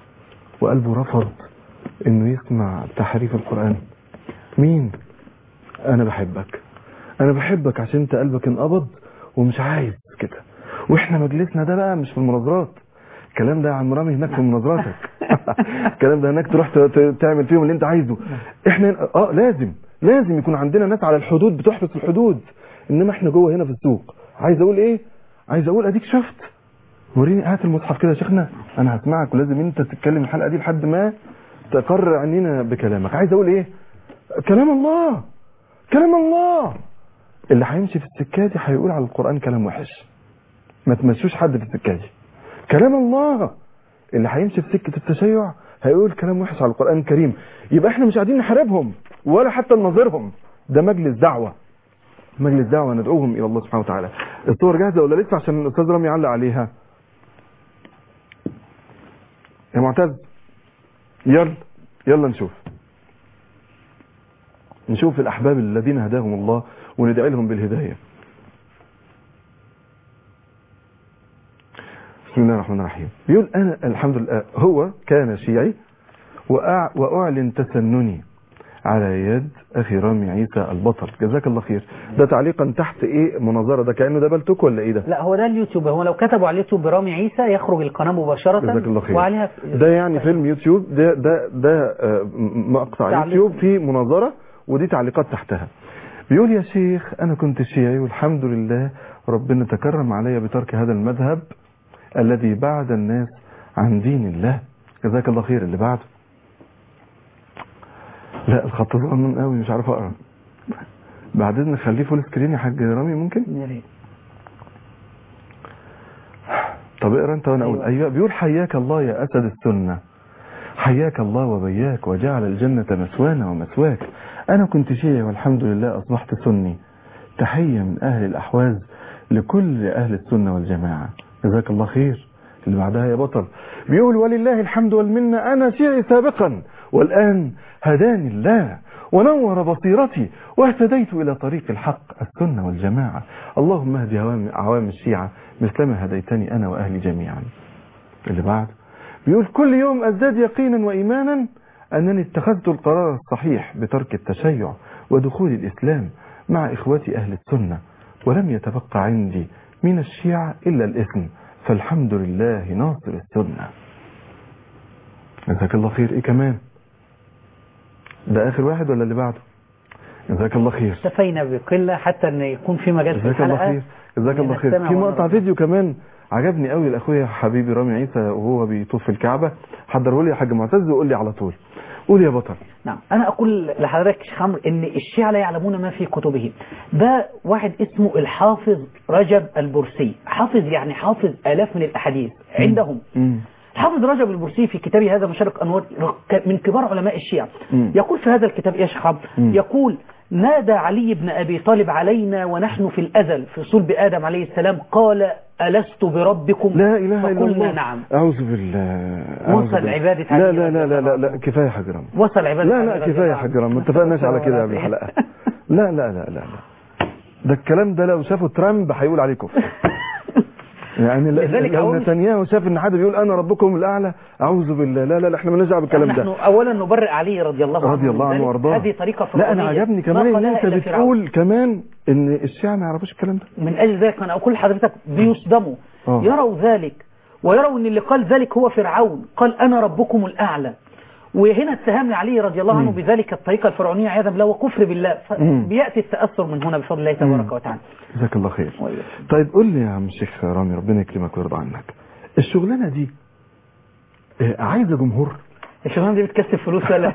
وقلبه رفض انه يسمع تحريف القرآن مين انا بحبك انا بحبك عشان انت قلبك انقبض ومش عايز كده واحنا مجلسنا ده بقى مش في المناظرات الكلام ده يا عم رامي هناك في مناظراتك الكلام ده هناك تروح ت- ت- تعمل فيهم اللي انت عايزه احنا اه لازم لازم يكون عندنا ناس على الحدود بتحرس الحدود انما احنا جوه هنا في السوق عايز اقول ايه عايز اقول اديك شفت وريني هات المصحف كده يا شيخنا انا هسمعك ولازم انت تتكلم الحلقه دي لحد ما تقرر عنينا بكلامك عايز اقول ايه كلام الله كلام الله اللي هيمشي في السكه دي هيقول على القران كلام وحش ما تمشوش حد في السكه دي كلام الله اللي هيمشي في سكه التشيع هيقول كلام وحش على القران الكريم يبقى احنا مش قاعدين نحاربهم ولا حتى نناظرهم ده مجلس دعوه مجلس دعوه ندعوهم الى الله سبحانه وتعالى الصور جاهزه ولا لسه عشان الاستاذ رامي يعلق عليها يا معتز يلا يلا نشوف نشوف الأحباب الذين هداهم الله وندعي لهم بالهداية بسم الله الرحمن الرحيم بيقول أنا الحمد لله هو كان شيعي وأع وأعلن تسنني على يد أخي رامي عيسى البطل جزاك الله خير ده تعليقا تحت إيه مناظرة ده كأنه ده بلتوك ولا إيه ده لا هو ده اليوتيوب هو لو كتبوا على اليوتيوب برامي عيسى يخرج القناة مباشرة جزاك الله خير وعليها ده يعني فيلم يوتيوب ده ده ده آه، م- مقطع تعليق. يوتيوب في مناظرة ودي تعليقات تحتها بيقول يا شيخ انا كنت شيعي والحمد لله ربنا تكرم علي بترك هذا المذهب الذي بعد الناس عن دين الله جزاك الله خير اللي بعده لا الخط صغنن قوي مش عارف اقرا بعد اذنك خليه فول سكرين يا حاج رامي ممكن يا ريت. طب اقرا انت وانا اقول أيوة. ايوه بيقول حياك الله يا اسد السنه حياك الله وبياك وجعل الجنه مثوانا ومثواك انا كنت شيعي والحمد لله اصبحت سني تحيه من اهل الاحواز لكل اهل السنه والجماعه جزاك الله خير اللي بعدها يا بطل بيقول ولله الحمد والمنه انا شيعي سابقا والان هداني الله ونور بصيرتي واهتديت إلى طريق الحق السنة والجماعة اللهم اهدي عوام, عوام الشيعة مثلما هديتني أنا وأهلي جميعا اللي بعد بيقول كل يوم أزداد يقينا وإيمانا أنني اتخذت القرار الصحيح بترك التشيع ودخول الإسلام مع إخوتي أهل السنة ولم يتبقى عندي من الشيعة إلا الإثم فالحمد لله ناصر السنة جزاك الله خير إيه كمان ده آخر واحد ولا اللي بعده جزاك الله خير اكتفينا بقلة حتى ان يكون في مجال في جزاك الله الحلقة خير جزاك الله خير لنستمع في مقطع ونرد. فيديو كمان عجبني قوي لاخويا حبيبي رامي عيسى وهو بيطوف في الكعبه حضره لي يا حاج معتز وقول لي على طول قول يا بطل نعم أنا أقول لحضرتك يا شيخ عمرو إن الشيعة لا يعلمون ما في كتبهم ده واحد اسمه الحافظ رجب البرسي حافظ يعني حافظ آلاف من الأحاديث عندهم مم. حافظ رجب البرسي في كتابه هذا مشارق أنوار من كبار علماء الشيعة مم. يقول في هذا الكتاب إيه يا شيخ عمرو مم. يقول نادى علي بن أبي طالب علينا ونحن في الأزل في صلب آدم عليه السلام قال ألست بربكم لا اله الا فقلنا الله نعم اعوذ بالله أعوذ وصل بالله. عبادة لا علي لا لا رضي لا الله لا, لا عنه. كفايه يا حاج رامي وصل عبادة لا علي لا رضي كفايه يا الله حاج عنه. رامي ما اتفقناش على كده قبل الحلقه لا لا لا لا لا ده الكلام ده لو شافه ترامب هيقول عليه كفر يعني ل- لذلك لو أقول- نتنياهو شاف ان حد بيقول انا ربكم الاعلى اعوذ بالله لا لا لا احنا مالناش دعوه بالكلام نحن ده أولا نبرئ علي رضي الله عنه رضي الله من عنه ذلك. وارضاه هذه طريقة لا انا فرعونية عجبني ما كمان ان قالها انت إلا فرعون. بتقول كمان ان الشيعة ما يعرفوش الكلام ده من أجل ذلك أنا أقول لحضرتك بيصدموا آه. يروا ذلك ويروا أن اللي قال ذلك هو فرعون قال أنا ربكم الأعلى وهنا اتهمني علي رضي الله عنه مم. بذلك الطريقة الفرعونية عياذا بالله وكفر بالله مم. فبيأتي التأثر من هنا بفضل الله تبارك وتعالى جزاك الله خير وإياك. طيب قول لي يا عم الشيخ رامي ربنا يكرمك ويرضى عنك الشغلانه دي آه، عايزه جمهور الشغلانة دي بتكسب فلوس ولا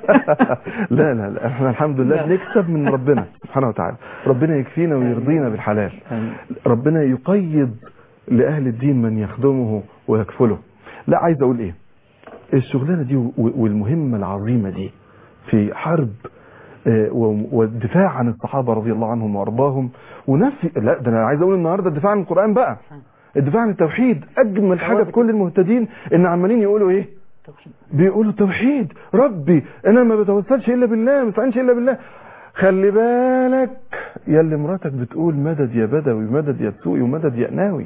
لا لا لا احنا الحمد لله لا. بنكسب من ربنا سبحانه وتعالى ربنا يكفينا ويرضينا بالحلال آمين. ربنا يقيد لأهل الدين من يخدمه ويكفله لا عايز أقول إيه الشغلانة دي و- والمهمة العظيمة دي في حرب آه، و- والدفاع عن الصحابة رضي الله عنهم وأرضاهم ونفي لا ده أنا عايز أقول النهاردة الدفاع عن القرآن بقى الدفاع عن التوحيد أجمل حاجة في كل المهتدين إن عمالين يقولوا إيه بيقولوا توحيد ربي انا ما بتوسلش الا بالله ما بستعنش الا بالله خلي بالك يا اللي مراتك بتقول مدد يا بدوي مدد يا بسوقي ومدد يا قناوي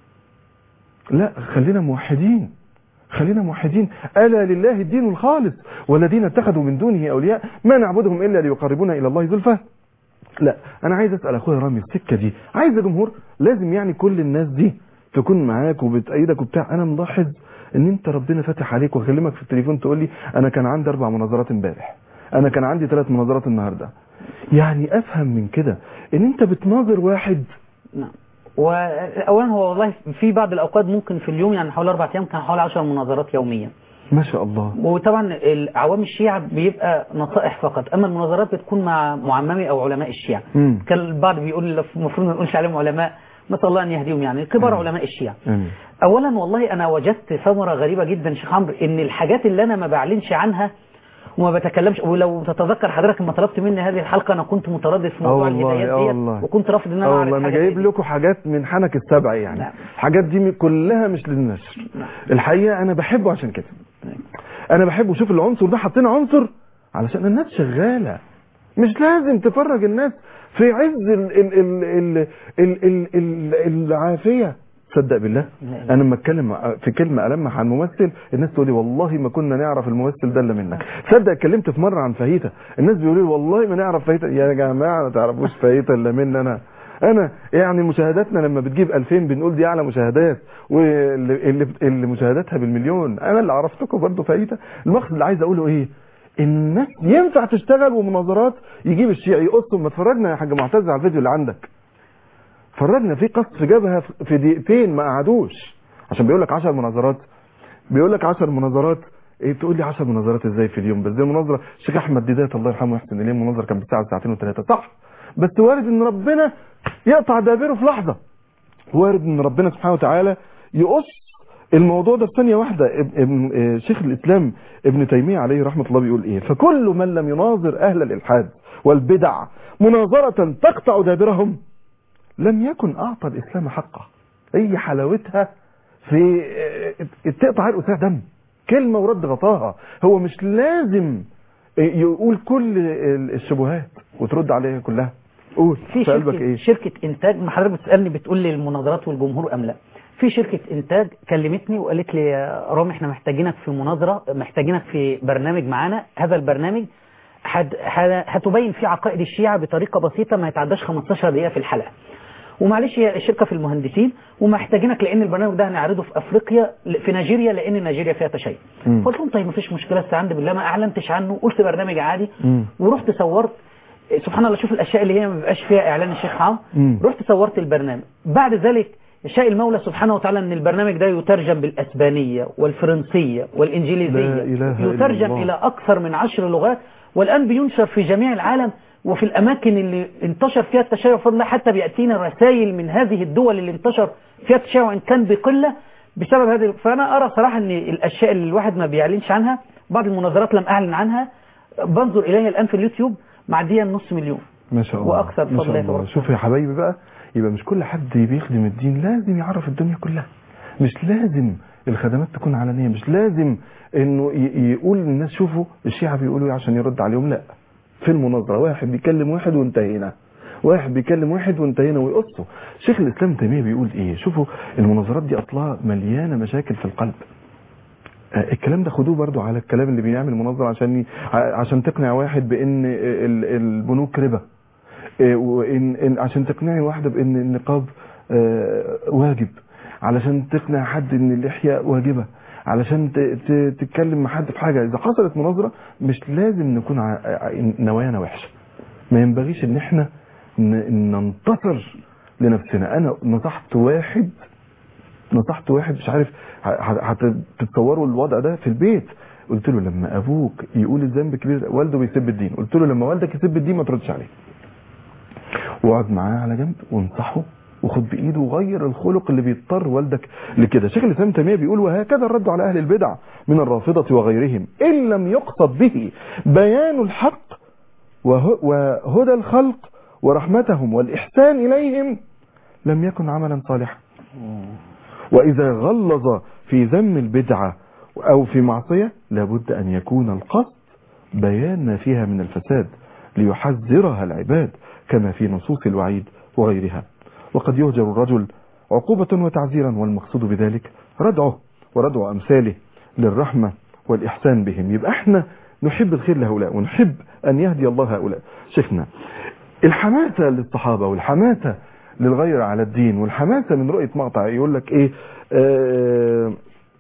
لا خلينا موحدين خلينا موحدين ألا لله الدين الخالص والذين اتخذوا من دونه أولياء ما نعبدهم إلا ليقربونا إلى الله زلفى لا أنا عايز أسأل أخويا رامي السكة دي عايز جمهور لازم يعني كل الناس دي تكون معاك وبتأيدك وبتاع أنا ملاحظ إن أنت ربنا فاتح عليك وأكلمك في التليفون تقول لي أنا كان عندي أربع مناظرات امبارح أنا كان عندي ثلاث مناظرات النهاردة يعني أفهم من كده إن أنت بتناظر واحد نعم واولا هو والله في بعض الاوقات ممكن في اليوم يعني حوالي اربع ايام كان حوالي 10 مناظرات يوميا ما شاء الله وطبعا عوام الشيعة بيبقى نصائح فقط اما المناظرات بتكون مع معممي او علماء الشيعة مم. كان البعض بيقول المفروض ما نقولش عليهم علماء نسال الله ان يهديهم يعني كبار آمين. علماء الشيعة آمين. اولا والله انا وجدت ثمره غريبه جدا شيخ عمرو ان الحاجات اللي انا ما بعلنش عنها وما بتكلمش ولو تتذكر حضرتك لما طلبت مني هذه الحلقه انا كنت متردد في موضوع آه والله، الهدايات آه ديت والله. وكنت رافض ان انا اه اعرف والله انا حاجة زي جايب دي. لكم حاجات من حنك السبع يعني نعم. الحاجات دي كلها مش للنشر نعم. الحقيقه انا بحبه عشان كده انا بحبه شوف العنصر ده حاطين عنصر علشان الناس شغاله مش لازم تفرج الناس في عز ال ال ال ال ال ال ال العافيه تصدق بالله نعم. انا لما اتكلم في كلمه المح عن ممثل الناس تقول لي والله ما كنا نعرف الممثل ده الا منك تصدق اتكلمت في مره عن فاهيتا الناس بيقولوا لي والله ما نعرف فاهيتا يا جماعه ما تعرفوش فاهيتا الا مني انا انا يعني مشاهداتنا لما بتجيب 2000 بنقول دي اعلى مشاهدات واللي اللي, اللي مشاهداتها بالمليون انا اللي عرفتكم برضه فاهيتا المقصد اللي عايز اقوله ايه الناس ينفع تشتغل ومناظرات يجيب الشيعي يقصهم ما اتفرجنا يا حاج معتز على الفيديو اللي عندك فرجنا في قصف جابها في دقيقتين ما قعدوش عشان بيقول لك 10 مناظرات بيقول لك 10 مناظرات ايه تقول لي 10 مناظرات ازاي في اليوم بس دي مناظره الشيخ احمد ديدات الله يرحمه ويحسن اليه مناظره كانت بتاع ساعتين وثلاثه صح بس وارد ان ربنا يقطع دابره في لحظه وارد ان ربنا سبحانه وتعالى يقص الموضوع ده في ثانيه واحده ابن ابن آه، شيخ الاسلام ابن تيميه عليه رحمه الله بيقول ايه فكل من لم يناظر اهل الالحاد والبدع مناظره تقطع دابرهم لم يكن أعطى الإسلام حقه هي حلاوتها في آه، تقطع عرق وساع دم كلمة ورد غطاها هو مش لازم يقول كل الشبهات وترد عليها كلها قول في في قلبك شركة, ايه شركة إنتاج ما حضرتك بتسألني بتقول لي المناظرات والجمهور أم لا في شركة إنتاج كلمتني وقالت لي يا رامي احنا محتاجينك في مناظرة محتاجينك في برنامج معانا هذا البرنامج هت- ه- هتبين فيه عقائد الشيعة بطريقة بسيطة ما يتعداش 15 دقيقة في الحلقة ومعلش هي الشركة في المهندسين ومحتاجينك لأن البرنامج ده هنعرضه في أفريقيا في نيجيريا لأن نيجيريا فيها تشيع مم. قلت لهم طيب مفيش مشكلة استعند بالله ما أعلنتش عنه قلت برنامج عادي مم. ورحت صورت سبحان الله شوف الاشياء اللي هي ما بيبقاش فيها اعلان الشيخ عام مم. رحت صورت البرنامج بعد ذلك يشاء المولى سبحانه وتعالى ان البرنامج ده يترجم بالاسبانيه والفرنسيه والانجليزيه لا إله إلا يترجم الله. الى اكثر من عشر لغات والان بينشر في جميع العالم وفي الاماكن اللي انتشر فيها التشيع بفضل الله حتى بياتينا رسائل من هذه الدول اللي انتشر فيها التشيع وان كان بقله بسبب هذه فانا ارى صراحه ان الاشياء اللي الواحد ما بيعلنش عنها بعض المناظرات لم اعلن عنها بنظر اليها الان في اليوتيوب معديه النص مليون ما شاء الله وأكثر ما فضل شاء الله يتوفى. شوف يا حبايبي بقى يبقى مش كل حد بيخدم الدين لازم يعرف الدنيا كلها مش لازم الخدمات تكون علنية مش لازم انه ي- يقول للناس شوفوا الشيعة بيقولوا ايه عشان يرد عليهم لا في المناظرة واحد بيكلم واحد وانتهينا واحد بيكلم واحد وانتهينا ويقصه شيخ الاسلام تيمية بيقول ايه شوفوا المناظرات دي اصلها مليانة مشاكل في القلب آه، الكلام ده خدوه برضو على الكلام اللي بيعمل مناظرة عشان ي- ع- عشان تقنع واحد بان ال- البنوك ربا آه، وان إن عشان تقنعي واحدة بان النقاب آه، واجب علشان تقنع حد ان اللحية واجبة علشان ت- ت- تتكلم مع حد في حاجة اذا حصلت مناظرة مش لازم نكون ع- ع- نوايانا وحشة ما ينبغيش ان احنا ن- ننتصر لنفسنا انا نصحت واحد نصحت واحد مش عارف ه- هتتصوروا الوضع ده في البيت قلت له لما ابوك يقول الذنب كبير والده بيسب الدين قلت له لما والدك يسب الدين ما تردش عليه واقعد معاه على جنب وانصحه وخد بايده وغير الخلق اللي بيضطر والدك لكده شيخ الاسلام تيميه بيقول وهكذا الرد على اهل البدع من الرافضه وغيرهم ان لم يقصد به بيان الحق وه- وهدى الخلق ورحمتهم والاحسان اليهم لم يكن عملا صالحا وإذا غلظ في ذم البدعة أو في معصية لابد أن يكون القصد بيان ما فيها من الفساد ليحذرها العباد كما في نصوص الوعيد وغيرها وقد يهجر الرجل عقوبة وتعزيرا والمقصود بذلك ردعه وردع أمثاله للرحمة والإحسان بهم يبقى احنا نحب الخير لهؤلاء ونحب أن يهدي الله هؤلاء شيخنا الحماسة للصحابة والحماسة للغير على الدين والحماسة من رؤية مقطع يقول لك ايه آه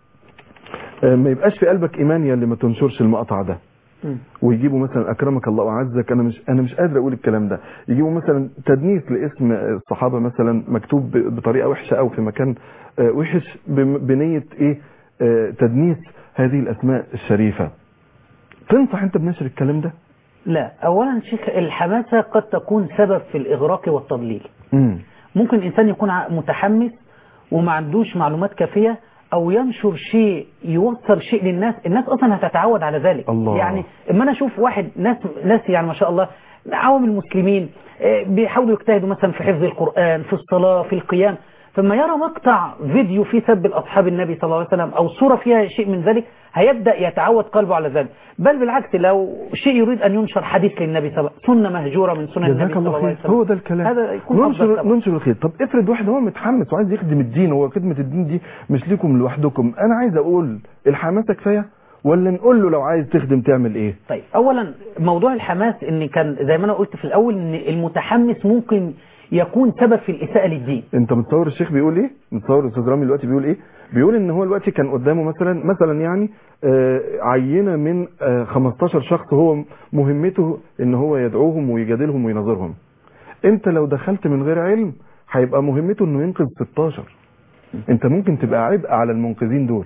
آه ما يبقاش في قلبك ايمان يا اللي ما تنشرش المقطع ده ويجيبوا مثلا اكرمك الله واعزك انا مش انا مش قادر اقول الكلام ده يجيبوا مثلا تدنيس لاسم الصحابه مثلا مكتوب ب- بطريقه وحشه او في مكان آه، وحش بم- بنيه ايه آه، تدنيس هذه الاسماء الشريفه تنصح انت بنشر الكلام ده لا أولا شيخ الحماسة قد تكون سبب في الإغراق والتضليل امم ممكن إنسان يكون ع- متحمس وما عندوش معلومات كافية أو ينشر شيء يوصل شيء للناس الناس أصلا هتتعود على ذلك الله. يعني إما أنا أشوف واحد ناس ناس يعني ما شاء الله عوام المسلمين آه، بيحاولوا يجتهدوا مثلا في حفظ القرآن في الصلاة في القيام فلما يرى مقطع فيديو فيه سب الأصحاب النبي صلى الله عليه وسلم أو صورة فيها شيء من ذلك هيبدأ يتعود قلبه على ذلك بل بالعكس لو شيء يريد أن ينشر حديث للنبي صلى الله عليه وسلم سنة مهجورة من سنن النبي جزاك صلى الله الله عليه خير وسلم هو ده الكلام هذا يكون أفضل ننشر طبعا. ننشر الخير طب افرض واحد هو متحمس وعايز يخدم الدين هو خدمة الدين دي مش ليكم لوحدكم انا عايز اقول الحماسة كفاية ولا نقول له لو عايز تخدم تعمل ايه طيب اولا موضوع الحماس ان كان زي ما انا قلت في الاول ان المتحمس ممكن يكون سبب في الاساءه للدين انت متصور الشيخ بيقول ايه متصور الاستاذ رامي دلوقتي بيقول ايه بيقول ان هو دلوقتي كان قدامه مثلا مثلا يعني آه، عينه من آه، 15 شخص هو مهمته ان هو يدعوهم ويجادلهم ويناظرهم انت لو دخلت من غير علم هيبقى مهمته انه ينقذ 16 انت ممكن تبقى عبء على المنقذين دول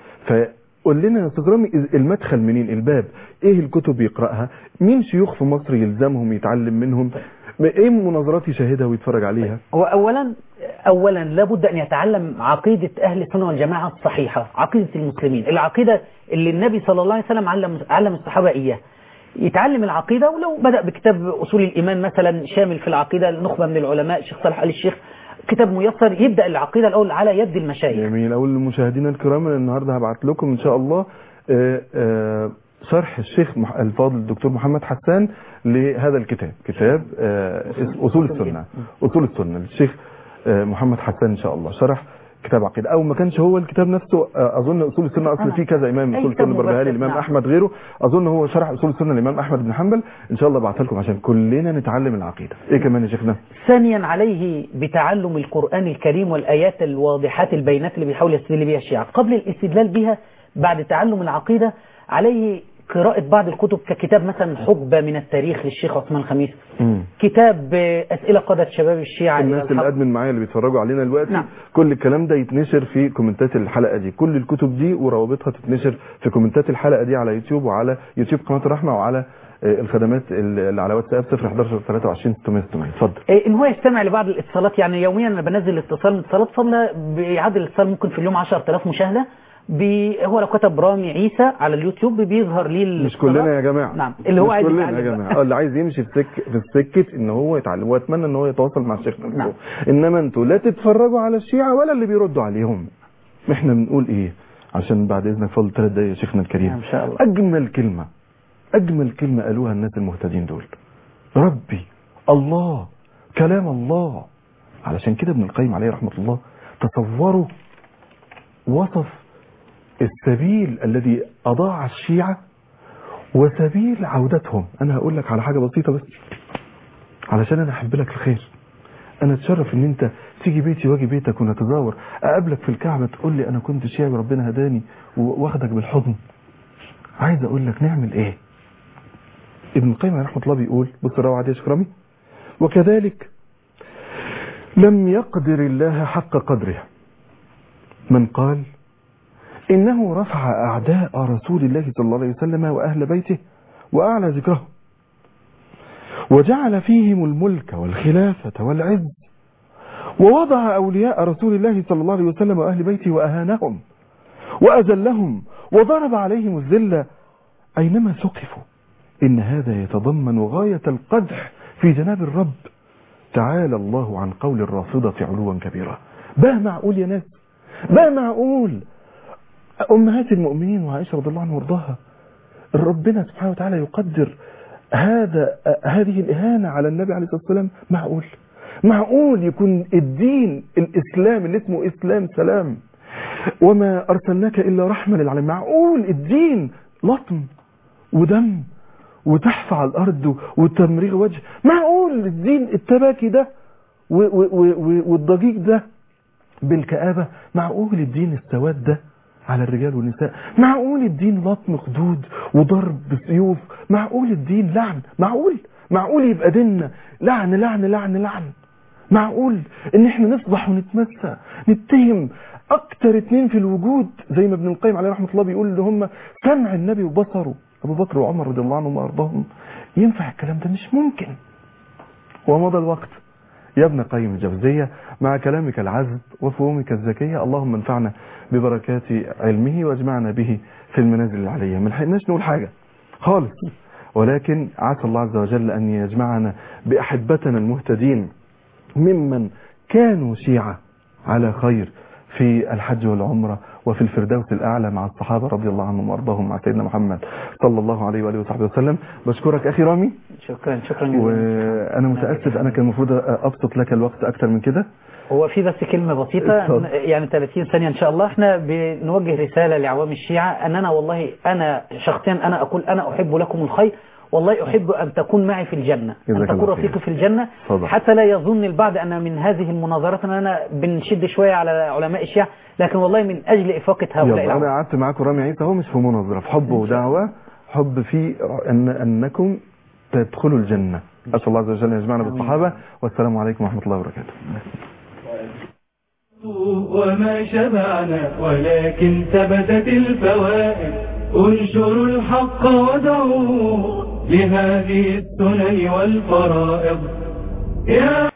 فقول لنا يا استاذ رامي المدخل منين الباب ايه الكتب يقراها مين شيوخ في مصر يلزمهم يتعلم منهم ايه مناظرات يشاهدها ويتفرج عليها هو اولا اولا لابد ان يتعلم عقيده اهل السنه والجماعه الصحيحه عقيده المسلمين العقيده اللي النبي صلى الله عليه وسلم علم علم الصحابه اياه يتعلم العقيده ولو بدا بكتاب اصول الايمان مثلا شامل في العقيده نخبه من العلماء الشيخ صالح ال الشيخ كتاب ميسر يبدا العقيده الاول على يد المشايخ جميل اقول للمشاهدين الكرام أنا النهارده هبعت لكم ان شاء الله آه، آه، شرح الشيخ مح- الفاضل الدكتور محمد حسان لهذا الكتاب كتاب آه، اسم- اصول السنه اصول السنه للشيخ آه، محمد حسان ان شاء الله شرح كتاب عقيده او ما كانش هو الكتاب نفسه آه، اظن اصول السنه اصل آه. فيه كذا امام أي اصول كتاب السنه البربهاري مبسط، الامام نعم. احمد غيره اظن هو شرح اصول السنه الامام احمد بن حنبل ان شاء الله ابعتها لكم عشان كلنا نتعلم العقيده ايه كمان يا شيخنا ثانيا عليه بتعلم القرآن الكريم والآيات الواضحات البينات اللي بيحاول يستدل بها الشيعة قبل الاستدلال بها بعد تعلم العقيدة عليه قراءة بعض الكتب ككتاب مثلا حقبة من التاريخ للشيخ عثمان خميس مم. كتاب آه، أسئلة قادة شباب الشيعة إلى الناس اللي الحق. ادمن معايا اللي بيتفرجوا علينا دلوقتي نعم. كل الكلام ده يتنشر في كومنتات الحلقه دي كل الكتب دي وروابطها تتنشر في كومنتات الحلقه دي على يوتيوب وعلى يوتيوب قناه الرحمه وعلى آه، الخدمات اللي على واتساب 011 23 600 600 اتفضل إيه، ان هو يستمع لبعض الاتصالات يعني يوميا انا بنزل اتصال من اتصالات فضلا بيعادل الاتصال ممكن في اليوم 10000 مشاهده بي هو لو كتب رامي عيسى على اليوتيوب بيظهر ليه مش القناة. كلنا يا جماعه نعم اللي هو مش عايز كلنا يا يتعلم جماعه بقى. آه، اللي عايز يمشي في سك في السكه ان هو يتعلم واتمنى ان هو يتواصل مع الشيخ نفسه نعم. انما انتوا لا تتفرجوا على الشيعه ولا اللي بيردوا عليهم احنا بنقول ايه عشان بعد اذنك فاضل ثلاث دقايق يا شيخنا الكريم ان شاء الله اجمل كلمه اجمل كلمه قالوها الناس المهتدين دول ربي الله كلام الله علشان كده ابن القيم عليه رحمه الله تصوروا وصف السبيل الذي اضاع الشيعه وسبيل عودتهم انا هقول لك على حاجه بسيطه بس علشان انا احب لك الخير انا اتشرف ان انت تيجي بيتي واجي بيتك ونتزاور اقابلك في الكعبه تقول لي انا كنت شيعي وربنا هداني واخدك بالحضن عايز اقول لك نعمل ايه ابن القيم عليه رحمه الله بيقول بص الروعه دي يا شيخ رامي وكذلك لم يقدر الله حق قدره من قال إنه رفع أعداء رسول الله صلى الله عليه وسلم وأهل بيته وأعلى ذكره وجعل فيهم الملك والخلافة والعز ووضع أولياء رسول الله صلى الله عليه وسلم وأهل بيته وأهانهم وأذلهم وضرب عليهم الذل أينما سقفوا إن هذا يتضمن غاية القدح في جناب الرب تعالى الله عن قول الرافضة علوا كبيرا بقى معقول يا ناس بقى معقول أمهات المؤمنين وعائشة رضي الله عنها وارضاها ربنا سبحانه وتعالى يقدر هذا هذه الإهانة على النبي عليه الصلاة والسلام معقول معقول يكون الدين الإسلام اللي اسمه إسلام سلام وما أرسلناك إلا رحمة للعالمين معقول الدين لطم ودم وتحف على الأرض وتمريغ وجه معقول الدين التباكي ده و- و- و- والضجيج ده بالكآبة معقول الدين السواد ده على الرجال والنساء معقول الدين لطم خدود وضرب بسيوف معقول الدين لعن معقول معقول يبقى ديننا لعن لعن لعن لعن معقول ان احنا نصبح ونتمسى نتهم اكتر اتنين في الوجود زي ما ابن القيم عليه رحمه الله بيقول اللي هم سمع النبي وبصره ابو بكر وعمر رضي الله عنهم وارضاهم ينفع الكلام ده مش ممكن ومضى الوقت يا ابن قيم الجوزية مع كلامك العذب وفهومك الذكية اللهم انفعنا ببركات علمه واجمعنا به في المنازل العليا ما لحقناش نقول حاجة خالص ولكن عسى الله عز وجل أن يجمعنا بأحبتنا المهتدين ممن كانوا شيعة على خير في الحج والعمرة وفي الفردوس الأعلى مع الصحابة رضي الله عنهم وأرضاهم مع سيدنا محمد صلى الله عليه وآله وصحبه وسلم بشكرك أخي رامي شكرا شكرا جزيلا وانا متاسف انا كان المفروض ابسط لك الوقت اكتر من كده هو في بس كلمة بسيطة اتفضل. يعني 30 ثانية إن شاء الله احنا بنوجه رسالة لعوام الشيعة أننا والله أنا شخصيا أنا أقول أنا أحب لكم الخير والله أحب أن تكون معي في الجنة أن جزاك تكون الله خير. رفيقي في الجنة اتفضل. حتى لا يظن البعض أن من هذه المناظرات أننا بنشد شوية على علماء الشيعة لكن والله من أجل إفاقة هؤلاء يلا انا العوام قعدت معاكم رامي عيسى هو مش في مناظره في حب ودعوه حب في ان انكم تدخلوا الجنه اسال الله عز وجل ان يجمعنا بالصحابه والسلام عليكم ورحمه الله وبركاته وما شبعنا ولكن ثبتت الفوائد انشروا الحق ودعوا لهذه السنن والفرائض يا